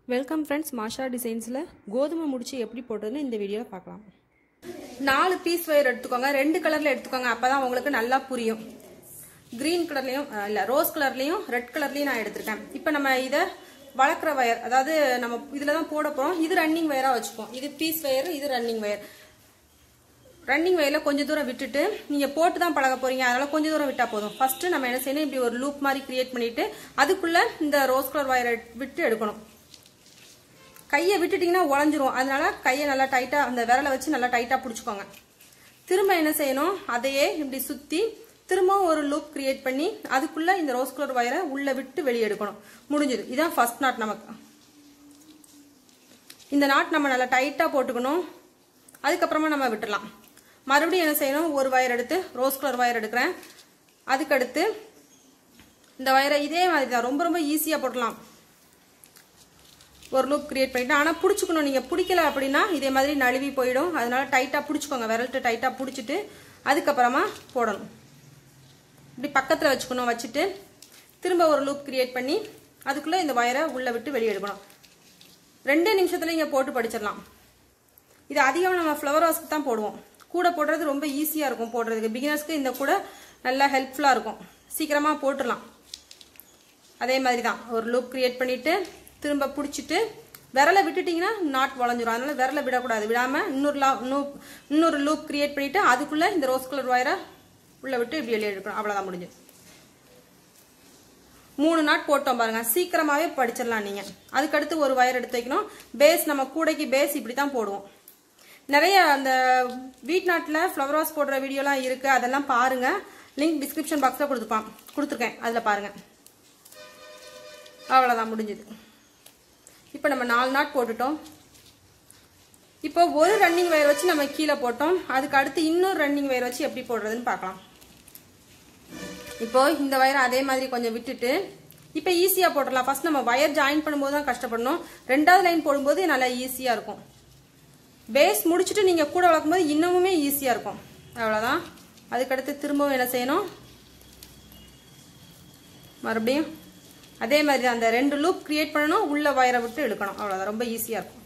welcome friends மாஷா டிசைன்ஸில் கோதுமை முடிச்சு எப்படி போடுறதுன்னு இந்த வீடியோவில் பார்க்கலாம் நாலு பீஸ் ஒயர் எடுத்துக்கோங்க ரெண்டு கலரில் எடுத்துக்கோங்க அப்போ தான் உங்களுக்கு நல்லா புரியும் க்ரீன் கலர்லேயும் இல்லை ரோஸ் கலர்லேயும் ரெட் கலர்லேயும் நான் எடுத்திருக்கேன் இப்போ நம்ம இதை வளர்க்குற வயர் அதாவது நம்ம இதில் தான் போட போகிறோம் இது ரன்னிங் வயராக வச்சுப்போம் இது பீஸ் வயர் இது ரன்னிங் வயர் ரன்னிங் வயரில் கொஞ்சம் தூரம் விட்டுட்டு நீங்கள் போட்டு தான் பழக போறீங்க அதனால கொஞ்சம் தூரம் விட்டால் போதும் ஃபர்ஸ்ட் நம்ம என்ன செய்யணும் இப்படி ஒரு லூப் மாதிரி கிரியேட் பண்ணிட்டு அதுக்குள்ள இந்த ரோஸ் கலர் வயரை விட்டு எடுக்கணும் கையை விட்டுட்டீங்கன்னா உடஞ்சிரும் அதனால கையை நல்லா டைட்டாக அந்த விரலை வச்சு நல்லா டைட்டாக பிடிச்சிக்கோங்க திரும்ப என்ன செய்யணும் அதையே இப்படி சுற்றி திரும்பவும் ஒரு லூப் கிரியேட் பண்ணி அதுக்குள்ள இந்த ரோஸ் கலர் வயரை உள்ள விட்டு வெளியே எடுக்கணும் முடிஞ்சது இதான் ஃபர்ஸ்ட் நாட் நமக்கு இந்த நாட் நம்ம நல்லா டைட்டாக போட்டுக்கணும் அதுக்கப்புறமா நம்ம விட்டுடலாம் மறுபடியும் என்ன செய்யணும் ஒரு வயர் எடுத்து ரோஸ் கலர் வயர் எடுக்கிறேன் அதுக்கடுத்து இந்த வயரை இதே மாதிரி தான் ரொம்ப ரொம்ப ஈஸியாக போடலாம் ஒரு லூப் கிரியேட் பண்ணிட்டு ஆனால் பிடிச்சிக்கணும் நீங்கள் பிடிக்கல அப்படின்னா இதே மாதிரி நழுவி போயிடும் அதனால டைட்டாக பிடிச்சிக்கோங்க விரல்ட்டு டைட்டாக பிடிச்சிட்டு அதுக்கப்புறமா போடணும் இப்படி பக்கத்தில் வச்சுக்கணும் வச்சுட்டு திரும்ப ஒரு லூப் கிரியேட் பண்ணி அதுக்குள்ளே இந்த வயரை உள்ளே விட்டு வெளியே எடுக்கணும் ரெண்டே நிமிஷத்துல இங்கே போட்டு படிச்சிடலாம் இது அதிகம் நம்ம ஃப்ளவர் வாஸ்க்கு தான் போடுவோம் கூட போடுறது ரொம்ப ஈஸியாக இருக்கும் போடுறதுக்கு பிகினர்ஸ்க்கு இந்த கூட நல்லா ஹெல்ப்ஃபுல்லாக இருக்கும் சீக்கிரமாக போட்டுடலாம் அதே மாதிரி தான் ஒரு லூப் கிரியேட் பண்ணிட்டு திரும்ப பிடிச்சிட்டு விரலை விட்டுட்டிங்கன்னா நாட் வளைஞ்சிரும் அதனால விரலை விடக்கூடாது விடாமல் இன்னொரு லா இன்னொரு லூப் கிரியேட் பண்ணிட்டு அதுக்குள்ளே இந்த ரோஸ் கலர் வயரை உள்ளே விட்டு இப்படி வெளியே எடுக்கணும் அவ்வளோதான் முடிஞ்சு மூணு நாட் போட்டோம் பாருங்க சீக்கிரமாவே படிச்சிடலாம் நீங்க அதுக்கடுத்து ஒரு வயர் எடுத்து வைக்கணும் பேஸ் நம்ம கூடைக்கு பேஸ் இப்படி தான் போடுவோம் நிறைய அந்த வீட் நாட்டில் ஃப்ளவர் வாஸ் போடுற வீடியோலாம் இருக்கு அதெல்லாம் பாருங்க லிங்க் டிஸ்கிரிப்ஷன் பாக்ஸில் கொடுத்துப்பான் கொடுத்துருக்கேன் அதில் பாருங்க அவ்வளோதான் முடிஞ்சது இப்போ நம்ம நாலு நாட் போட்டுட்டோம் இப்போ ஒரு ரன்னிங் வயர் வச்சு நம்ம கீழே போட்டோம் அதுக்கு அடுத்து இன்னொரு ரன்னிங் வயர் வச்சு எப்படி போடுறதுன்னு பார்க்கலாம் இப்போ இந்த வயரை அதே மாதிரி கொஞ்சம் விட்டுட்டு இப்போ ஈஸியாக போட்டுடலாம் ஃபர்ஸ்ட் நம்ம வயர் ஜாயின் பண்ணும்போது தான் கஷ்டப்படணும் ரெண்டாவது லைன் போடும்போது நல்லா ஈஸியாக இருக்கும் பேஸ் முடிச்சுட்டு நீங்கள் கூட வளர்க்கும்போது இன்னமுமே ஈஸியாக இருக்கும் அவ்வளோதான் அதுக்கடுத்து திரும்பவும் என்ன செய்யணும் மறுபடியும் அதே மாதிரி தான் அந்த ரெண்டு லூப் கிரியேட் பண்ணணும் உள்ள வயரை விட்டு இழுக்கணும் அவ்வளோதான் ரொம்ப ஈஸியாக இருக்கும்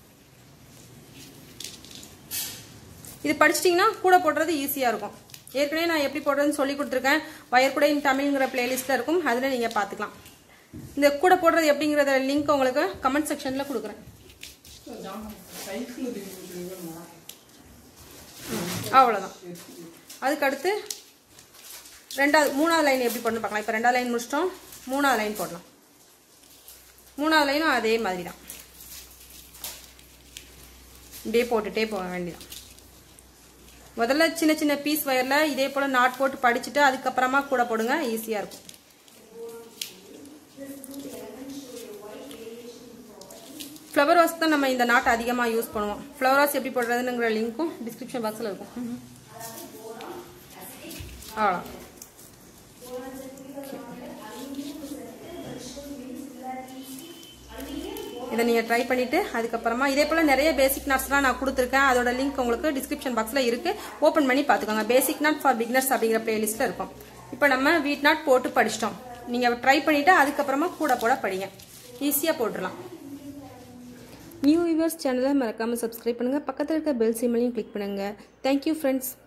இது படிச்சிட்டிங்கன்னா கூட போடுறது ஈஸியாக இருக்கும் ஏற்கனவே நான் எப்படி போடுறதுன்னு சொல்லி கொடுத்துருக்கேன் வயர் கூட இன் தமிழ்ங்கிற பிளேலிஸ்ட்டில் இருக்கும் அதில் நீங்கள் பார்த்துக்கலாம் இந்த கூட போடுறது எப்படிங்கிறத லிங்க் உங்களுக்கு கமெண்ட் செக்ஷனில் கொடுக்குறேன் அவ்வளோதான் அதுக்கடுத்து ரெண்டாவது மூணாவது லைன் எப்படி போடணும் பார்க்கலாம் இப்போ ரெண்டாவது லைன் முடிச்சிட்டோம் மூணாவது லைன் போடலாம் மூணாவது லைனும் அதே மாதிரி தான் இப்படியே போட்டுட்டே போக வேண்டியதான் முதல்ல சின்ன சின்ன பீஸ் வயரில் இதே போல் நாட் போட்டு படிச்சுட்டு அதுக்கப்புறமா கூட போடுங்க ஈஸியாக இருக்கும் ஃப்ளவர் வாஸ் தான் நம்ம இந்த நாட் அதிகமாக யூஸ் பண்ணுவோம் ஃப்ளவர் வாஸ் எப்படி போடுறதுங்கிற லிங்க்கும் டிஸ்கிரிப்ஷன் பாக்ஸில் இருக்கும் அவ்வளோ இதை நீங்கள் ட்ரை பண்ணிவிட்டு அதுக்கப்புறமா இதே போல் நிறைய பேசிக் நாட்ஸ்லாம் நான் கொடுத்துருக்கேன் அதோட லிங்க் உங்களுக்கு டிஸ்கிரிப்ஷன் பாக்ஸில் இருக்குது ஓப்பன் பண்ணி பார்த்துக்கோங்க பேசிக் நாட் ஃபார் பிக்னர்ஸ் அப்படிங்கிற பிளேலிஸ்ட்டில் இருக்கும் இப்போ நம்ம வீட் நாட் போட்டு படிச்சிட்டோம் நீங்கள் ட்ரை பண்ணிவிட்டு அதுக்கப்புறமா கூட போட படிங்க ஈஸியாக போட்டுடலாம் நியூ வியூவர்ஸ் சேனலை மறக்காமல் சப்ஸ்கிரைப் பண்ணுங்கள் பக்கத்தில் இருக்க பெல் சிம்மலையும் கிளிக் பண்ணுங்கள் தேங்க்யூ ஃப்ரெண்ட்ஸ்